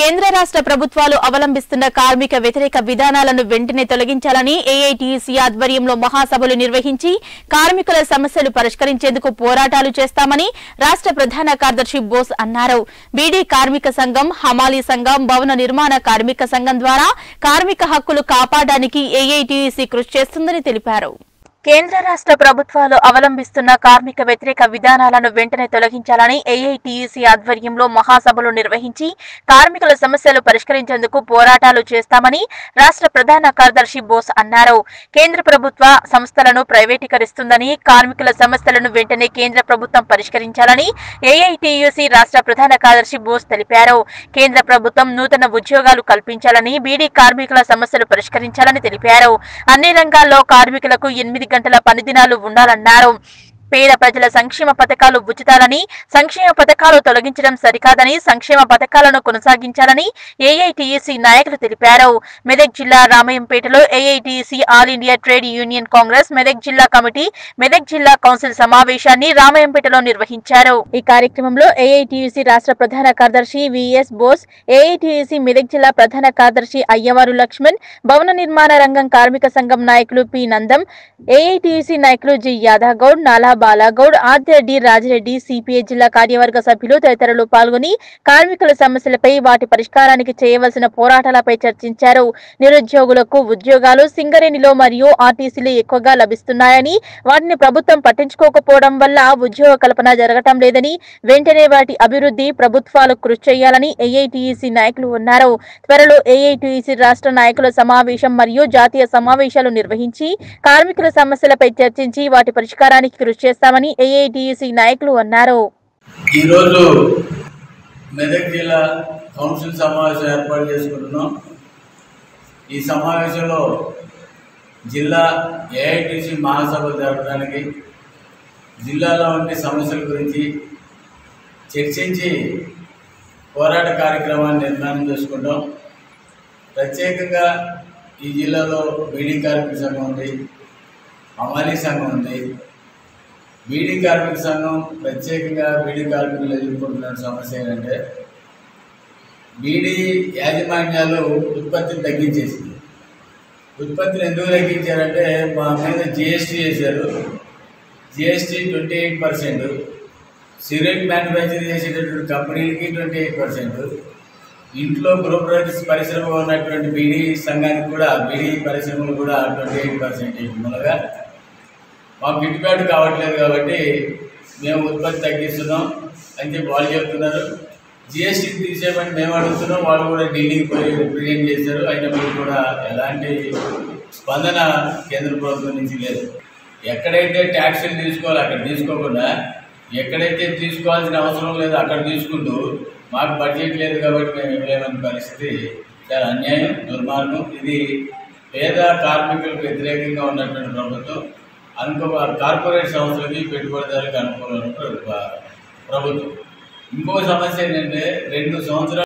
కేంద్ర రాష్ట్ర ప్రభుత్వాలు అవలంబిస్తున్న కార్మిక వ్యతిరేక విధానాలను వెంటనే తొలగించాలని ఏఐటీసీ ఆధ్వర్యంలో మహాసభలు నిర్వహించి కార్మికుల సమస్యలు పరిష్కరించేందుకు పోరాటాలు చేస్తామని రాష్ట్ర ప్రధాన కార్యదర్శి బోస్ అన్నారు బీడీ కార్మిక సంఘం హమాలీ సంఘం భవన నిర్మాణ కార్మిక సంఘం ద్వారా కార్మిక హక్కులు కాపాడడానికి ఏఐటీసీ కృషి చేస్తుందని తెలిపారు కేంద్ర రాష్ట్ర ప్రభుత్వాలు అవలంబిస్తున్న కార్మిక వ్యతిరేక విధానాలను వెంటనే తొలగించాలని ఏఐటీయూసీ ఆధ్వర్యంలో మహాసభలు నిర్వహించి కార్మికుల సమస్యలు పరిష్కరించేందుకు పోరాటాలు చేస్తామని రాష్ట్ర ప్రధాన కార్యదర్శి బోస్ అన్నారు కేంద్ర ప్రభుత్వ సంస్థలను ప్రైవేటీకరిస్తుందని కార్మికుల సమస్యలను వెంటనే కేంద్ర ప్రభుత్వం పరిష్కరించాలని ఏఐటీయూసీ రాష్ట్ర ప్రధాన కార్యదర్శి బోస్ తెలిపారు కేంద్ర ప్రభుత్వం నూతన ఉద్యోగాలు కల్పించాలని బీడీ కార్మికుల సమస్యలు పరిష్కరించాలని తెలిపారు అన్ని రంగాల్లో కార్మికులకు ఎనిమిది గంటల పని దినాలు ఉండాలన్నారు పేద ప్రజల సంక్షేమ పథకాలు ఉచితాలని సంక్షేమ పథకాలు తొలగించడం సరికాదని సంక్షేమ పథకాలను కొనసాగించాలని ఏఐటీయూసీ నాయకులు తెలిపారు మెదక్ జిల్లా రామయంపేటలో AITUC all India trade union congress Medak జిల్లా కమిటీ మెదక్ జిల్లా కౌన్సిల్ సమావేశాన్ని రామయంపేటలో నిర్వహించారు ఈ కార్యక్రమంలో ఏఐటీయూసీ రాష్ట్ర ప్రధాన కార్యదర్శి విఎస్ బోస్ ఏఐటీయూసీ మెదక్ జిల్లా ప్రధాన కార్యదర్శి అయ్యవారు లక్ష్మణ్ భవన నిర్మాణ రంగం కార్మిక సంఘం నాయకులు పి నందం ఏఐటీయూసీ నాయకులు జి యాదవ్ గౌడ్ నాలా బాలాగౌడ్ ఆద్య డి రాజిరెడ్డి సిపిఐ జిల్లా కార్యవర్గ సభ్యులు తదితరులు పాల్గొని కార్మికుల సమస్యలపై వాటి పరిష్కారానికి చేయవలసిన పోరాటాలపై చర్చించారు నిరుద్యోగులకు ఉద్యోగాలు సింగరేణిలో మరియు ఆర్టీసీలు ఎక్కువగా లభిస్తున్నాయని వాటిని ప్రభుత్వం పట్టించుకోకపోవడం వల్ల ఉద్యోగ కల్పన జరగటం లేదని వెంటనే వాటి అభివృద్ధి ప్రభుత్వాలు కృషి చేయాలని ఏఐటీఈసీ నాయకులు ఉన్నారు త్వరలో ఏఐటీఈసీ రాష్ట్ర నాయకుల సమావేశం మరియు జాతీయ సమావేశాలు నిర్వహించి కార్మికుల సమస్యలపై చర్చించి వాటి పరిష్కారానికి కృషి చేస్తామని ఏఐటీయూసీ నాయకులు అన్నారు ఈరోజు మెదక్ జిల్లా కౌన్సిల్ సమావేశం ఏర్పాటు చేసుకుంటున్నాం ఈ సమావేశంలో జిల్లా ఏఐటీసీ మహాసభలు జరపడానికి జిల్లాలో ఉండే సమస్యల గురించి చర్చించి పోరాట కార్యక్రమాన్ని నిర్మాణం చేసుకుంటాం ప్రత్యేకంగా ఈ జిల్లాలో బీడీ కార్మిక సంఘం ఉంది అమాలీ సంఘం ఉంది బీడీ కార్మిక సంఘం ప్రత్యేకంగా బీడీ కార్మికులు ఎదుర్కొంటున్న సమస్య ఏంటంటే బీడీ యాజమాన్యాలు ఉత్పత్తిని తగ్గించేసింది ఉత్పత్తిని ఎందుకు తగ్గించారంటే మా మీద జిఎస్టీ చేశారు GST twenty eight percent cigarette manufacture చేసేటటువంటి కంపెనీలకి ట్వంటీ ఎయిట్ పర్సెంట్ ఇంట్లో గృహప్రవేశ పరిశ్రమ ఉన్నటువంటి బీడీ సంఘానికి కూడా బీడీ పరిశ్రమలు కూడా ట్వంటీ ఎయిట్ పర్సెంట్ మూలగా మాకు గిట్టుబాటు కావట్లేదు కాబట్టి మేము ఉత్పత్తి తగ్గిస్తున్నాం అని చెప్పి వాళ్ళు చెప్తున్నారు జిఎస్టీ తీసేయమని మేము అడుగుతున్నాం వాళ్ళు కూడా ఢిల్లీకి పోయి రిప్రజెంట్ చేశారు అయినప్పుడు కూడా ఎలాంటి స్పందన కేంద్ర ప్రభుత్వం నుంచి లేదు ఎక్కడైతే ట్యాక్సీలు తీసుకోవాలో అక్కడ తీసుకోకుండా ఎక్కడైతే తీసుకోవాల్సిన అవసరం లేదో అక్కడ తీసుకుంటూ మాకు బడ్జెట్ లేదు కాబట్టి మేము ఇవ్వలేమని పరిస్థితి చాలా అన్యాయం దుర్మార్గం ఇది పేద కార్మికులకు వ్యతిరేకంగా ఉన్నటువంటి ప్రభుత్వం అనుకో కార్పొరేట్ సంస్థలకి పెట్టుబడిదారులకు అనుకూలమైన ప్ర- ప్రభుత్వం ఇంకో సమస్య ఏంటంటే రెండు సంవత్సరాలు